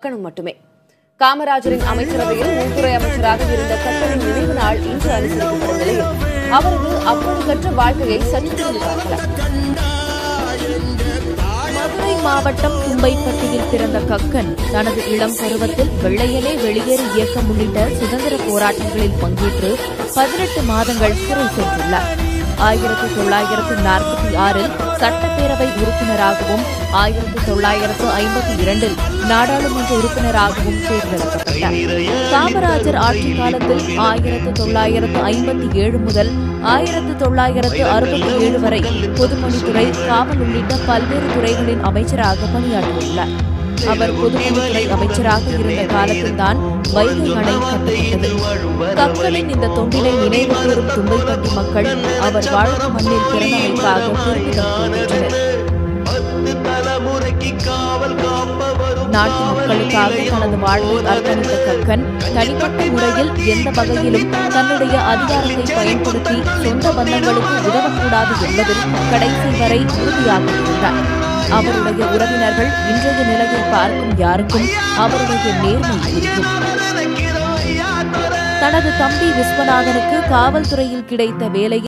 கக்கனும் மட்டுமே காமராஜரின் அமைச்சரவையில் உள்துறை அமைச்சராக இருந்த கக்கனின் நினைவு நாள் இன்று அனுசரிக்கப்படும் நிலையில் அவரது அப்பொழுதற்ற வாழ்க்கையை சற்று திரும்பி பார்க்கலாம் மதுரை மாவட்டம் தும்பைப்பட்டியில் பிறந்த கக்கன் தனது இளம் பருவத்தில் வெள்ளையனே வெளியேறு இயக்கம் உள்ளிட்ட சுதந்திர போராட்டங்களில் பங்கேற்று பதினெட்டு மாதங்கள் சிறை சென்றுள்ளார் ஆயிரத்தி தொள்ளாயிரத்து நாற்பத்தி ஆறில் சட்டப்பேரவை உறுப்பினராகவும் ஆயிரத்தி தொள்ளாயிரத்து ஐம்பத்தி இரண்டில் நாடாளுமன்ற உறுப்பினராகவும் தேர்ந்தெடுக்கப்பட்டார் காமராஜர் ஆட்சி காலத்தில் ஆயிரத்து தொள்ளாயிரத்து ஐம்பத்தி ஏழு முதல் ஆயிரத்து தொள்ளாயிரத்து அறுபத்தி ஏழு வரை பொதுப்பணித்துறை காவல் உள்ளிட்ட பல்வேறு துறைகளின் அமைச்சராக பணியாற்றியுள்ளார் அவர் பொதுப்பணித்துறை அமைச்சராக இருந்த காலத்தில்தான் வைகை அணை கட்டப்பட்டது கக்கனின் இந்த தொண்டினை நினைவு கூறும் தும்பைப்பட்டி மக்கள் அவர் வாழும் மண்ணில் பிறந்தமைக்காக பெருமிதம் கொள்கின்றனர் நாட்டு மக்களுக்காக தனது வாழ்வை அர்ப்பணித்த கக்கன் தனிப்பட்ட முறையில் எந்த வகையிலும் தன்னுடைய அதிகாரத்தை பயன்படுத்தி சொந்த பந்தங்களுக்கு உதவக்கூடாது என்பதில் கடைசி வரை உறுதியாக இருந்தார் அவருடைய உறவினர்கள் இன்றைய நிலையை பார்க்கும் யாருக்கும் அவருடைய நேர்மை இருக்கும் தனது தம்பி விஸ்வநாதனுக்கு காவல்துறையில் கிடைத்த வேலையில்